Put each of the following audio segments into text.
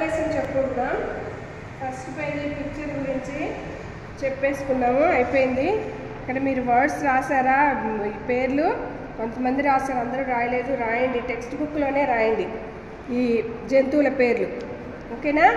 Lesson చెప్పుకుంటున్నాం first page picture గురించి చెప్పేసుకున్నాము అయిపోయింది ఇక్కడ మీరు వర్డ్స్ రాసారా ఈ పేర్లు కొంతమంది రాశారు అందరూ రాయలేదు రాయండి టెక్స్ట్ బుక్లోనే రాయండి ఈ జంతువుల పేర్లు ఓకేనా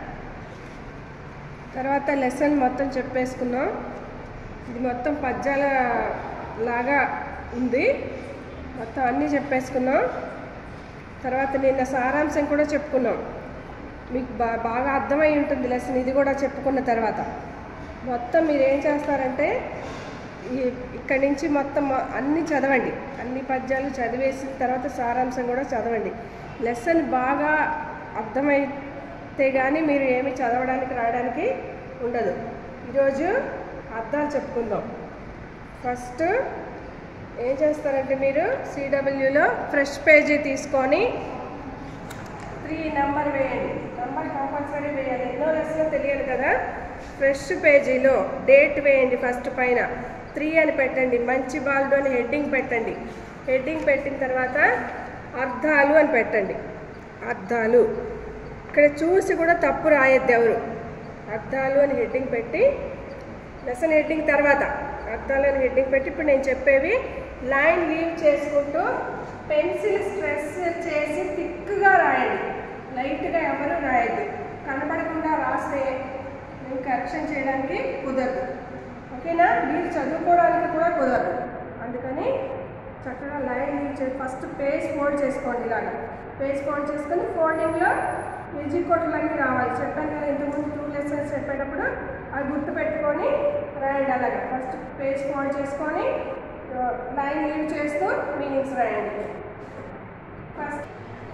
తర్వాత లెసన్ మొత్తం చెప్పేసుకున్నాం ఇది మొత్తం పద్యాల లాగా ఉంది మొత్తం అన్నీ చెప్పేసుకున్నాం తర్వాత నిన్న సారాంశం కూడా చెప్పుకున్నాం మీకు బా బాగా అర్థమై ఉంటుంది లెసన్ ఇది కూడా చెప్పుకున్న తర్వాత మొత్తం మీరు ఏం చేస్తారంటే ఈ ఇక్కడి నుంచి మొత్తం అన్నీ చదవండి అన్ని పద్యాలు చదివేసిన తర్వాత సారాంశం కూడా చదవండి లెసన్ బాగా అర్థమైతే కానీ మీరు ఏమి చదవడానికి రాయడానికి ఉండదు ఈరోజు అర్థాలు చెప్పుకుందాం ఫస్ట్ ఏం చేస్తారంటే మీరు సిడబ్ల్యూలో ఫ్రెష్ పేజీ తీసుకొని త్రీ నెంబర్ వేయండి నెంబర్ కంపల్సరీ వేయాలి ఎన్నో లెసన్ తెలియదు కదా ఫ్రెష్ పేజీలో డేట్ వేయండి ఫస్ట్ పైన త్రీ అని పెట్టండి మంచి బాల్డు అని హెడ్డింగ్ పెట్టండి హెడ్డింగ్ పెట్టిన తర్వాత అర్థాలు అని పెట్టండి అర్థాలు ఇక్కడ చూసి కూడా తప్పు రాయొద్దు ఎవరు అర్థాలు అని హెడ్డింగ్ పెట్టి లెసన్ హెడ్డింగ్ తర్వాత అర్థాలు అని హెడ్డింగ్ పెట్టి ఇప్పుడు నేను చెప్పేవి లైన్ లీవ్ చేసుకుంటూ పెన్సిల్ స్ట్రెస్ చేసి థిక్గా రాయండి లైట్గా ఎవరు రాయద్దు కనబడకుండా రాస్తే మేము కరెక్షన్ చేయడానికి కుదరదు ఓకేనా మీరు చదువుకోవడానికి కూడా కుదరదు అందుకని చక్కగా లైన్ లీవ్ చేసి ఫస్ట్ పేజ్ ఫోల్డ్ చేసుకోండి ఇలాగా పేజ్ ఫోల్డ్ చేసుకొని ఫోల్డింగ్లో ఈజీ కోట్లన్నీ రావాలి చెప్పాను కదా ఇంతకుముందు టూ లెసన్స్ చెప్పేటప్పుడు అది గుర్తు పెట్టుకొని రాయండి అలాగా ఫస్ట్ పేజ్ ఫోల్డ్ చేసుకొని లైన్ లీవ్ చేస్తూ మీనింగ్స్ రాయండి ఫస్ట్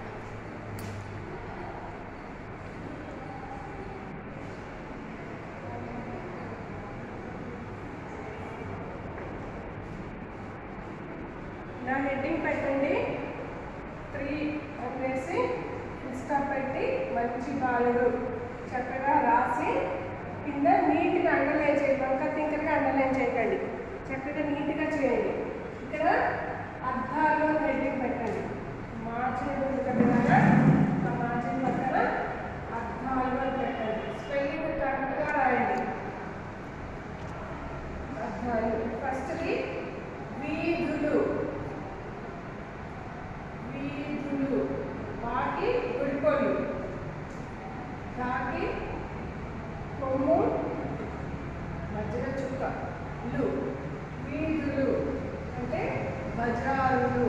నా హెడ్డింగ్ పెట్టండి త్రీ అనేసి ఇస్తా పెట్టి మంచి బాలుడు చక్కగా రాసి కింద నీట్గా అండర్లైన్ చేయండి వంక తింకరగా అండర్లైన్ చేయకండి చక్కగా నీట్గా చేయండి ఇక్కడ అర్థాలు అని హెడ్డింగ్ పెట్టండి మార్జిన్ ఉంది కదా ఆ మార్జిన్ పక్కన అర్థాలు అని పెట్టండి స్పెల్లింగ్ కరెక్ట్గా రాయండి అర్థాలు ఫస్ట్ది వీధులు వీధులు వాటి గుడికొల్లు కాకి కొమ్ము మధ్యలో చుక్క లు వీధులు అంటే బజారులు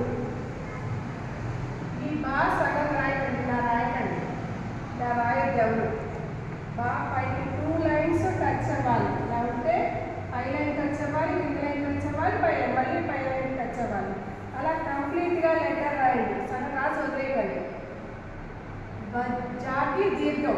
ఈ బా సగం రాయకండి ఇలా రాయకండి ఇలా రాయద్దు ఎవరు బా పైకి టూ లైన్స్ టచ్ అవ్వాలి ఇలా ఉంటే పై లైన్ టచ్ అవ్వాలి కింద లైన్ టచ్ అవ్వాలి పై మళ్ళీ పై లైన్ టచ్ అవ్వాలి అలా కంప్లీట్గా లెటర్ రాయండి సగం రాసి వదిలేయండి జాకి దీర్ఘం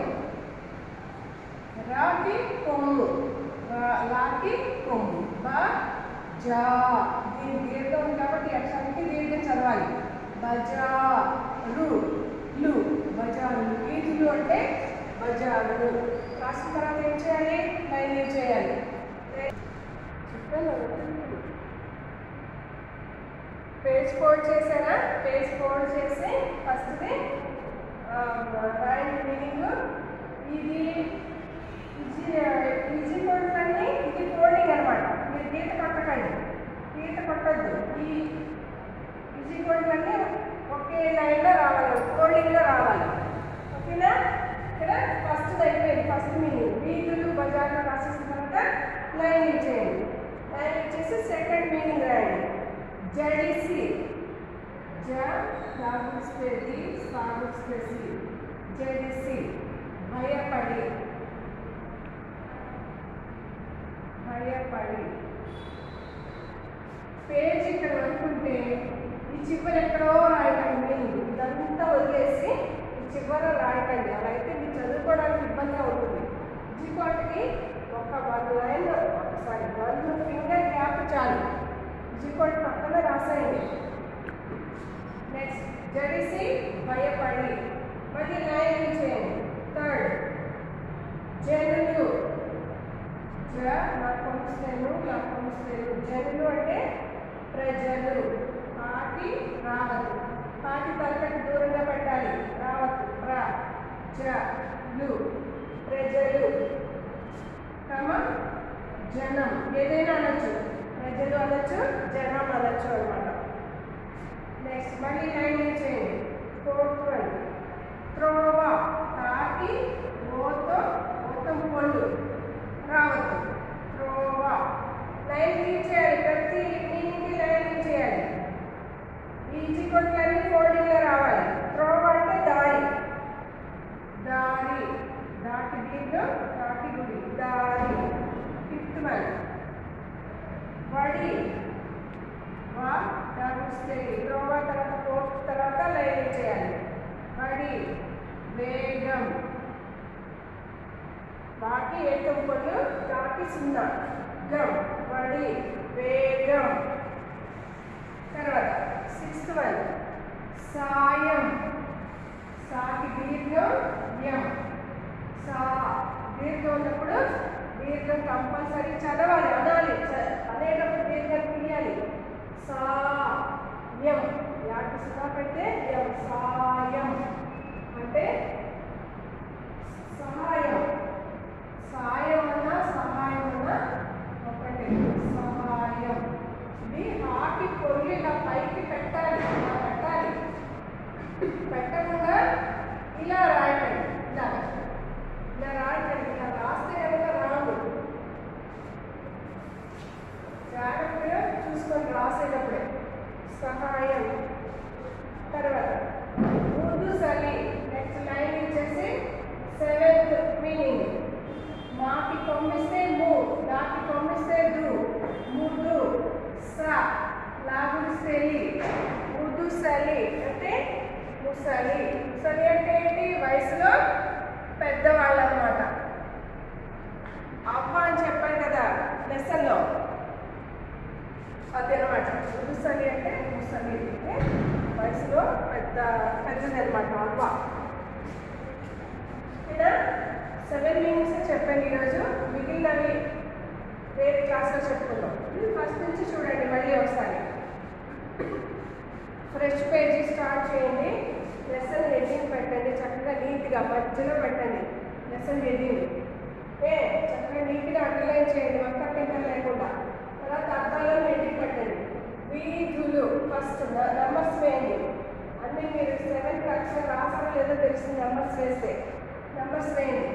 రాకి కొమ్ము రా- లాకి కొమ్ము బ జా దీని దీర్ఘం ఉంది కాబట్టి ఈ అక్షరానికి దీర్ఘం చదవాలి బజా రు లు బజారులు వీధులు అంటే బజారులు రాసిన తర్వాత ఏం చేయాలి లైన్ ఏం చేయాలి చెప్పాను కదా. పేజ్ ఫోల్డ్ చేశానా పేజ్ ఫోల్డ్ చేసి ఫస్ట్ది రాయండి మీనింగ్ ఇది ఈజీ ఈజీ కోడ్స్ అన్ని ఇది ఫోల్డింగ్ అనమాట మీరు గీత కొట్టకండి గీత కొట్టద్దు ఈ ఈజీ కోడ్స్ అన్ని ఒకే లైన్లో రావాలి ఫోల్డింగ్లో రావాలి ఓకేనా ఇక్కడ ఫస్ట్ అయిపోయింది ఫస్ట్ మీనింగ్ వీధులు బజార్లో రాసేసిన తర్వాత లైన్ ఇచ్చేయండి లైన్ ఇచ్చేసి సెకండ్ మీనింగ్ రాయండి జడిసి జ సాగుస్తుంది సాగుస్తుంది జడిసి భయపడి భయపడి పేజ్ ఇక్కడ అనుకుంటే ఈ చివరి ఎక్కడో రాయకండి మెయిన్ ఇదంతా వదిలేసి ఈ చివర రాయకండి అలా అయితే మీరు చదువుకోవడానికి ఇబ్బందిగా ఉంటుంది జీకోట్కి ఒక one line sorry one finger gap చాలు జీకోట్ పక్కన రాసేయండి నెక్స్ట్ జడిసి భయపడి మళ్ళీ లైన్ చేయండి థర్డ్ జనులు జ నపుంసకులు నపుంసకులు జనులు అంటే ప్రజలు ఆటి రావద్దు పాటి తలకటి దూరంగా పెట్టాలి రావద్దు ప్ర జ జనులు ప్రజలు కమ జనం ఏదైనా అనొచ్చు ప్రజలు అనొచ్చు జనం అనొచ్చు అనమాట నెక్స్ట్ మళ్ళీ లైన్ చేయండి ఫోర్త్ వన్ త్రోవ తాకి ఓతో ఓతం పళ్ళు రావద్దు త్రోవ లైన్ రీడ్ చేయాలి ప్రతి మీనింగ్కి లైన్ రీడ్ చేయాలి ఈజీ కొట్లన్నీ ఫోల్డింగ్లో రావాలి త్రోవ అంటే దారి దారి దాటి దీంట్లో దాటి గుడి దారి ఫిఫ్త్ వన్ వడి వా దాటి త్రోవ తర్వాత ఫోర్త్ తర్వాత లైన్ చేయాలి వడి వేగం వాటి ఏకం పళ్ళు దాటి సున్నా గం వడి వేగం తర్వాత సిక్స్త్ వన్ సాయం సాకి దీర్ఘం యం సా దీర్ఘం ఉన్నప్పుడు దీర్ఘం కంపల్సరీ చదవాలి అనాలి చ- అనేటప్పుడు దీర్ఘం తీయాలి సా యం యాటి సుధా పెడితే యం సాయం అంటే సహాయం సాయం అన్నా సహాయం అన్నా ఒకటి సహాయం ఇది హాటి పొల్లు ఇలా పైకి పెట్టాలి ఇలా పెట్టాలి పెట్టకుండా ఇలా రాయకండి ఇలా ఇలా రాయకండి ఇలా రాస్తే కనుక రాదు జాగ్రత్తగా చూసుకొని రాసేటప్పుడే సహాయం తర్వాత ముందు సలి నెక్స్ట్ లైన్ ఇచ్చేసి సెవెంత్ మీనింగ్ మాకి పంపిస్తే ము దాకి పంపిస్తే దు ముదు స లాగుడిస్తే లి ముదు సలి అంటే ముసలి ముసలి అంటే ఏంటి వయసులో పెద్దవాళ్ళు అనమాట అవ్వ అని చెప్పాను కదా లెసన్లో అదనమాట ముసలి అంటే ముసలి అంటే వయసులో పెద్ద పెద్దది అనమాట అవ్వ ఇలా సెవెన్ మీనింగ్స్ చెప్పాను ఈరోజు మిగిలినవి వేరే క్లాస్లో చెప్పుకుందాం ఇది ఫస్ట్ నుంచి చూడండి మళ్ళీ ఒకసారి ఫ్రెష్ పేజీ స్టార్ట్ చేయండి లెసన్ హెడ్డింగ్ పెట్టండి చక్కగా నీట్గా మధ్యలో పెట్టండి లెసన్ హెడ్డింగ్ ఏ చక్కగా నీట్గా అండర్లైన్ చేయండి మొత్తం పింకర్ లేకుండా తర్వాత అర్థాలను హెడ్డింగ్ పెట్టండి వీధులు ఫస్ట్ నెంబర్స్ వేయండి అన్నీ మీరు సెవెంత్ అక్షరం రాసారో లేదో తెలుస్తుంది నెంబర్స్ వేస్తే నెంబర్స్ వేయండి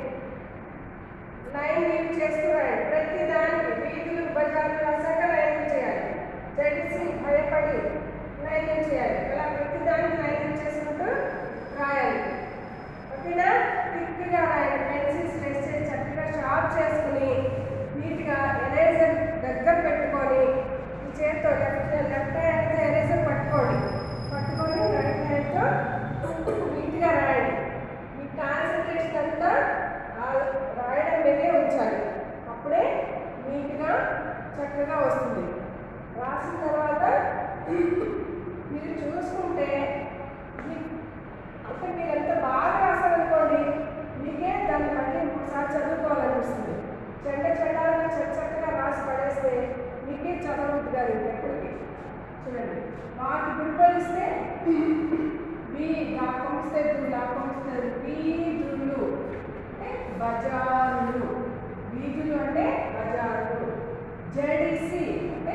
లైన్ రీడ్ చేస్తున్నాడు ప్రతి దానికి వీధులు బజార్లు రాసాక లైన్ చేయాలి జడిసి భయపడి లైన్ చేయాలి అలా ప్రతి దానికి లైన్ చేసుకుంటూ రాయాలి ఓకేనా థిక్గా రాయాలి పెన్సిల్స్ వేస్తే చక్కగా షార్ప్ చేసుకుని నీట్గా ఎరేజర్ దగ్గర పెట్టుకొని ఈ చేతితో లెఫ్ట్ లెఫ్ట్ హ్యాండ్తో ఎరేజర్ పట్టుకోండి పట్టుకొని రైట్ హ్యాండ్తో నీట్గా రాయండి మీ కాన్సన్ట్రేషన్ అంతా ఆ రాయడం మీదే ఉంచాలి అప్పుడే నీట్గా చక్కగా వస్తుంది రాసిన తర్వాత మీరు చూసుకుంటే మీ- అంటే మీరు ఎంత బాగా రాశారనుకోండి మీకే దాన్ని మళ్ళీ ఇంకోసారి చదువుకోవాలనిపిస్తుంది చెడ్డ చెడ్డాలుగా చెడ్డ చక్కగా రాసి పడేస్తే మీకే చదవద్దు గారు ఎప్పటికీ చూడండి వాటి గుడిపలిస్తే వి దాపమిస్తే దు దాపమిస్తే వీధులు అంటే బజారులు వీధులు అంటే బజారులు జడిసి అంటే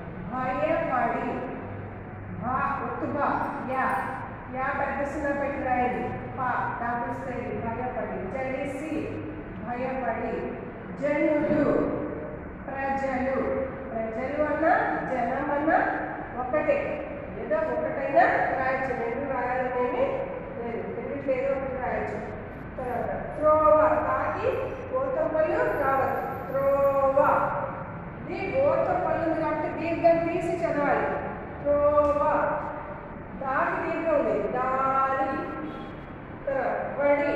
భయపడి భా ఒత్తుగా యా యా పెద్ద సున్నా పెట్టి రాయండి పా దాపిస్తే భయపడి జడిసి భయపడి జనులు ప్రజలు ప్రజలు అన్నా జనం అన్నా ఒకటే ఏదో ఒకటైనా రాయొచ్చు రెండు రాయాలనేమి లేదు తెలివి ఏదో ఒకటి రాయొచ్చు తర్వాత త్రోవ తాకి ఓతం పళ్ళు రావద్దు త్రోవ ఇది ఓతం పళ్ళు ఉంది కాబట్టి దీర్ఘం తీసి చదవాలి త్రోవ దాకి దీర్ఘం ఉంది దారి తర్వాత వడి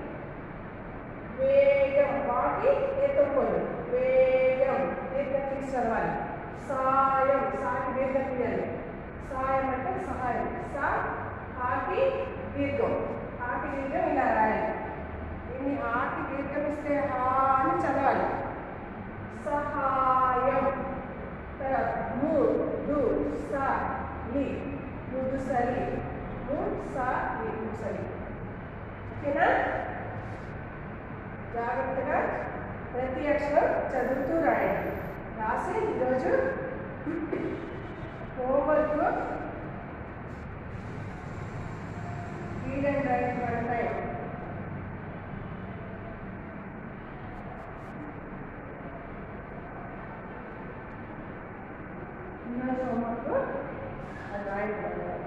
వేగం వాటి ఏతం పళ్ళు వేగం దీర్ఘం తీసి చదవాలి సాయం సాకి దీర్ఘం తీయాలి సాయం అంటే సహాయం సా ఆకి దీర్ఘం ఆకి దీర్ఘం ఇలా రాయాలి దీన్ని ఆకి దీర్ఘం ఇస్తే హా అని చదవాలి సహాయం తర్వాత ము దు స లి ముదు సరి ము స లి ముసలి ఓకేనా జాగ్రత్తగా ప్రతి అక్షరం చదువుతూ రాయండి రాసి ఈరోజు homework read and write one time ఈరోజు హోంవర్క్ అది రాయండి